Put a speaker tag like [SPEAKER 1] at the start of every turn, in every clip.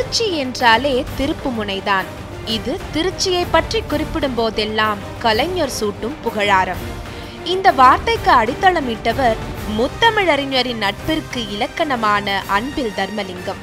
[SPEAKER 1] திருச்சி என்றாலே திருப்பு முனைதான் இது திருச்சியை பற்றி குறிப்பிடும் போதெல்லாம் கலைஞர் சூட்டும் புகழாரம் இந்த வார்த்தைக்கு அடித்தளமிட்டவர் முத்தமிழறிஞரின் நட்பிற்கு இலக்கணமான அன்பில் தர்மலிங்கம்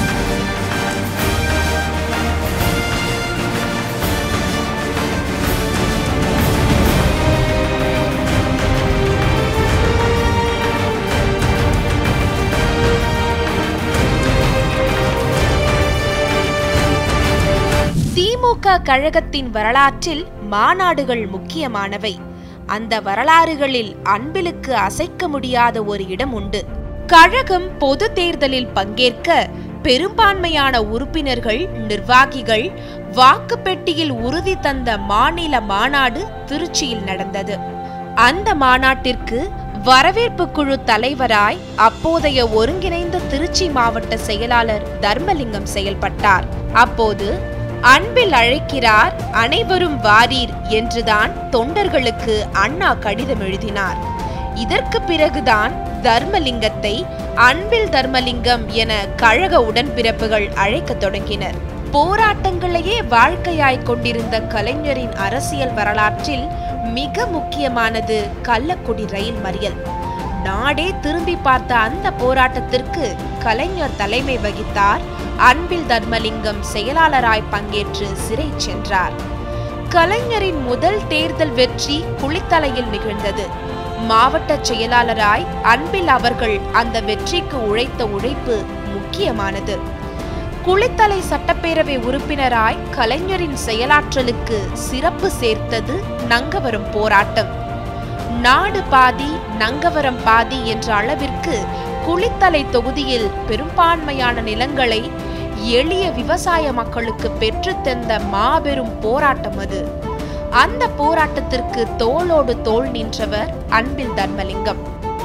[SPEAKER 1] திமுக கழகத்தின் வரலாற்றில் மாநாடுகள் முக்கியமானவை அந்த வரலாறுகளில் அன்பிலுக்கு அசைக்க முடியாத ஒரு இடம் உண்டு கழகம் பொது தேர்தலில் பங்கேற்க பெரும்பான்மையான உறுப்பினர்கள் நிர்வாகிகள் வாக்கு பெட்டியில் உறுதி தந்த மாநில மாநாடு திருச்சியில் நடந்தது அந்த மாநாட்டிற்கு வரவேற்பு குழு தலைவராய் அப்போதைய ஒருங்கிணைந்த திருச்சி மாவட்ட செயலாளர் தர்மலிங்கம் செயல்பட்டார் அப்போது அன்பில் அழைக்கிறார் அனைவரும் வாரீர் என்றுதான் தொண்டர்களுக்கு அண்ணா கடிதம் எழுதினார் இதற்கு பிறகுதான் தர்மலிங்கத்தை அன்பில் தர்மலிங்கம் என கழக உடன்பிறப்புகள் அழைக்கத் தொடங்கினர் போராட்டங்களையே வாழ்க்கையாய் கொண்டிருந்த கலைஞரின் அரசியல் வரலாற்றில் மிக முக்கியமானது கள்ளக்குடி ரயில் மறியல் நாடே திரும்பி பார்த்த அந்த போராட்டத்திற்கு கலைஞர் தலைமை வகித்தார் அன்பில் தர்மலிங்கம் செயலாளராய் பங்கேற்று சிறை சென்றார் கலைஞரின் முதல் தேர்தல் வெற்றி குளித்தலையில் நிகழ்ந்தது மாவட்ட செயலாளராய் அன்பில் அவர்கள் அந்த வெற்றிக்கு உழைத்த உழைப்பு முக்கியமானது குளித்தலை சட்டப்பேரவை உறுப்பினராய் கலைஞரின் செயலாற்றலுக்கு சிறப்பு சேர்த்தது நங்கவரம் போராட்டம் நாடு பாதி நங்கவரம் பாதி என்ற அளவிற்கு குளித்தலை தொகுதியில் பெரும்பான்மையான நிலங்களை எளிய விவசாய மக்களுக்கு பெற்றுத்தந்த மாபெரும் போராட்டம் அது அந்த போராட்டத்திற்கு தோளோடு தோள் நின்றவர் அன்பில் தர்மலிங்கம்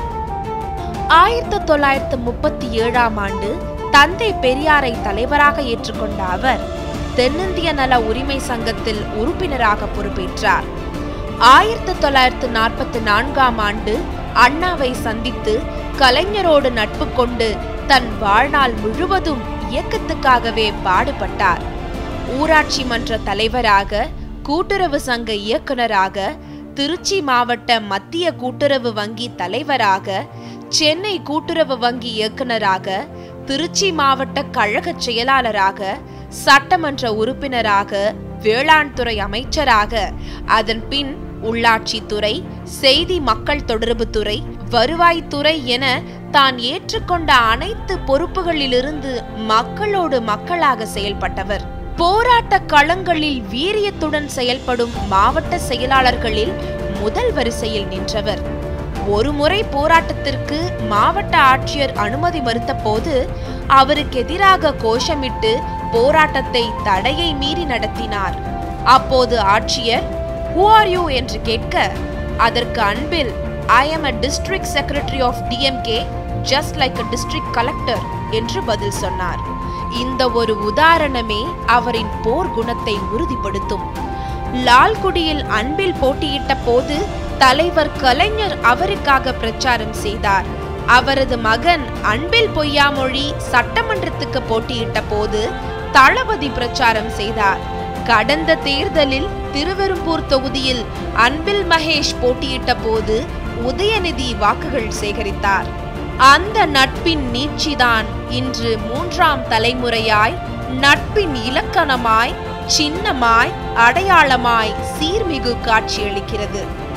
[SPEAKER 1] ஆயிரத்தி தொள்ளாயிரத்து முப்பத்தி ஏழாம் ஆண்டு தந்தை பெரியாரை தலைவராக ஏற்றுக்கொண்ட அவர் தென்னிந்திய நல உரிமை சங்கத்தில் உறுப்பினராக பொறுப்பேற்றார் ஆயிரத்தி தொள்ளாயிரத்து நாற்பத்தி நான்காம் ஆண்டு அண்ணாவை சந்தித்து கலைஞரோடு நட்பு கொண்டு தன் வாழ்நாள் முழுவதும் இயக்கத்துக்காகவே பாடுபட்டார் ஊராட்சி மன்ற தலைவராக கூட்டுறவு சங்க இயக்குனராக திருச்சி மாவட்ட மத்திய கூட்டுறவு வங்கி தலைவராக சென்னை கூட்டுறவு வங்கி இயக்குனராக திருச்சி மாவட்ட கழக செயலாளராக சட்டமன்ற உறுப்பினராக வேளாண் துறை அமைச்சராக அதன் பின் உள்ளாட்சித்துறை செய்தி மக்கள் தொடர்பு துறை வருவாய்த்துறை என தான் ஏற்றுக்கொண்ட அனைத்து பொறுப்புகளிலிருந்து மக்களோடு மக்களாக செயல்பட்டவர் போராட்ட களங்களில் வீரியத்துடன் செயல்படும் மாவட்ட செயலாளர்களில் முதல் வரிசையில் நின்றவர் ஒருமுறை போராட்டத்திற்கு மாவட்ட ஆட்சியர் அனுமதி மறுத்த போது அவருக்கு எதிராக கோஷமிட்டு போராட்டத்தை தடையை மீறி நடத்தினார் அப்போது ஆட்சியர் ஹூ ஆர் யூ என்று கேட்க அதற்கு Anbil I am a district secretary of DMK just like a district collector என்று பதில் சொன்னார் இந்த ஒரு உதாரணமே அவரின் போர் குணத்தை உறுதிப்படுத்தும் லால்குடியில் அன்பில் போட்டியிட்ட போது தலைவர் கலைஞர் அவருக்காக பிரச்சாரம் செய்தார் அவரது மகன் அன்பில் பொய்யாமொழி சட்டமன்றத்துக்கு போட்டியிட்ட போது தளபதி பிரச்சாரம் செய்தார் கடந்த தேர்தலில் திருவெரும்பூர் தொகுதியில் அன்பில் மகேஷ் போட்டியிட்ட போது உதயநிதி வாக்குகள் சேகரித்தார் அந்த நட்பின் நீட்சிதான் இன்று மூன்றாம் தலைமுறையாய் நட்பின் இலக்கணமாய் சின்னமாய் அடையாளமாய் சீர்மிகு காட்சியளிக்கிறது